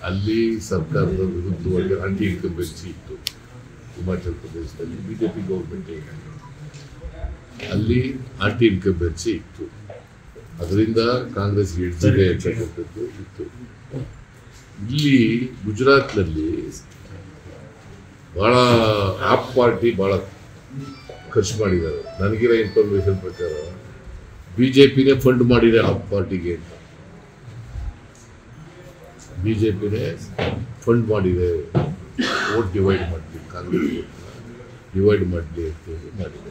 ಅಲ್ಲಿ ಸರ್ಕಾರದ ವಿರುದ್ಧವಾಗಿ ಆಂಟಿ ಇನ್ಕಂಬೆನ್ಸಿ ಇತ್ತು ಹಿಮಾಚಲ ಪ್ರದೇಶದಲ್ಲಿ ಬಿಜೆಪಿ ಗೌರ್ಮೆಂಟ್ ಅಲ್ಲಿ ಆಂಟಿ ಇನ್ಕಂಬೆನ್ಸಿ ಇತ್ತು ಅದರಿಂದ ಕಾಂಗ್ರೆಸ್ ಎಡ್ಜಿದೆ ಅಂತಕ್ಕಂಥದ್ದು ಇತ್ತು ಇಲ್ಲಿ ಗುಜರಾತ್ನಲ್ಲಿ ಬಹಳ ಆಪ್ ಪಾರ್ಟಿ ಬಹಳ ಖರ್ಚು ಮಾಡಿದ್ದಾರೆ ನನಗಿರೋ ಇನ್ಫಾರ್ಮೇಶನ್ ಪ್ರಕಾರ ಬಿ ಜೆ ಪಿನೇ ಫಂಡ್ ಮಾಡಿದೆ ಆಪ್ ಪಾರ್ಟಿಗೆ ಅಂತ ಬಿ ಜೆ ಪಿನೇ ಫಂಡ್ ಮಾಡಿದೆ ವೋಟ್ ಡಿವೈಡ್ ಮಾಡಲಿ ಕಾಂಗ್ರೆಸ್ ಡಿವೈಡ್ ಮಾಡಲಿ ಅಂತೇಳಿ ಮಾಡಿದೆ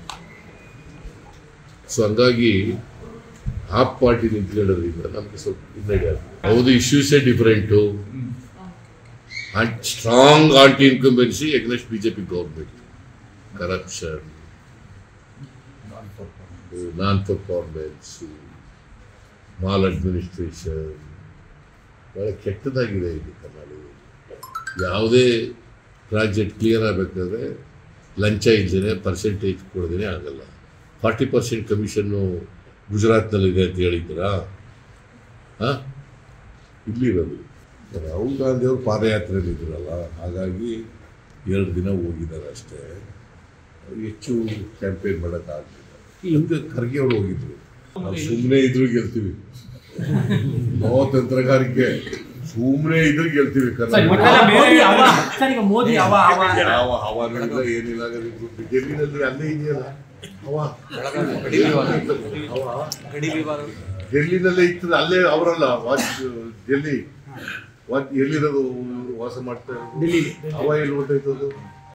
ಸೊ ಹಂಗಾಗಿ ಆಪ್ ಪಾರ್ಟಿ ನಿಂತ್ಕೊಳ್ಳೋದ್ರಿಂದ ನಮಗೆ ಸ್ವಲ್ಪ ಹಿನ್ನಡೆ ಆಗುತ್ತೆ ಹೌದು ಇಶ್ಯೂಸೇ different strong anti incumbency against B J P government corruption non performance maladministration ಭಾಳ ಕೆಟ್ಟದಾಗಿದೆ ಇಲ್ಲಿ ಕರ್ನಾಟಕದಲ್ಲಿ ಯಾವುದೇ ಪ್ರಾಜೆಕ್ಟ್ ಕ್ಲಿಯರ್ ಆಗಬೇಕಾದ್ರೆ ಲಂಚ ಇಲ್ಲದೇ ಪರ್ಸೆಂಟೇಜ್ ಕೊಡದೇ ಆಗಲ್ಲ ಫಾರ್ಟಿ ಪರ್ಸೆಂಟ್ ಕಮಿಷನ್ನು ಗುಜರಾತ್ನಲ್ಲಿದೆ ಅಂತ ಹೇಳಿದ್ದೀರಾ ಹಾಂ ಇಲ್ಲಿರೋದು ರಾಹುಲ್ ಗಾಂಧಿ ಅವರು ಪಾದಯಾತ್ರೆಯಲ್ಲಿ ಇದ್ರಲ್ಲ ಹಾಗಾಗಿ ಎರಡು ದಿನ ಹೋಗಿದ್ದಾರೆ ಅಷ್ಟೇ ಅವ್ರು ಹೆಚ್ಚು ಕ್ಯಾಂಪೇನ್ ಮಾಡೋಕ್ಕಾಗಲಿಲ್ಲ ಹಿಂದೆ ಖರ್ಗೆ ಅವರು ಹೋಗಿದ್ರು ನಾವು ಸುಮ್ಮನೆ ಇದ್ರು ಗೆಲ್ತೀವಿ ನಾವು ತಂತ್ರಗಾರಿಕೆ ಸುಮ್ಮನೆ ಇದ್ರು ಗೆಲ್ತೀವಿ ಸರ್, ಕರ್ನಾಟಕ ಒಟ್ಟಾರೆ ಮೋದಿ ಹವಾ ಸರ್ ಈಗ ಮೋದಿ ಹವಾ ಹವಾ ಯಾವ ಹವಾನೂ ಇಲ್ಲ ಏನಿಲ್ಲ ಹಾಗಾದ್ರೆ ಡೆಲ್ಲಿನಲ್ಲಿ ಅಲ್ಲೇ ಇದೆಯಲ್ಲ ಹವಾ ಹವಾ ಡೆಲ್ಲಿನಲ್ಲೇ ಇರ್ತದೆ ಅಲ್ಲೇ ಅವರಲ್ಲ ವಾಚ್ ಡೆಲ್ಲಿ ವಾಚ್ ಎಲ್ಲಿರೋದು ಇವ್ರು ವಾಸ ಮಾಡ್ತಾ ಇರೋದು ಡೆಲ್ಲಿ ಹವಾ ಎಲ್ಲಿ ಹೊಂಟೋಯ್ತದು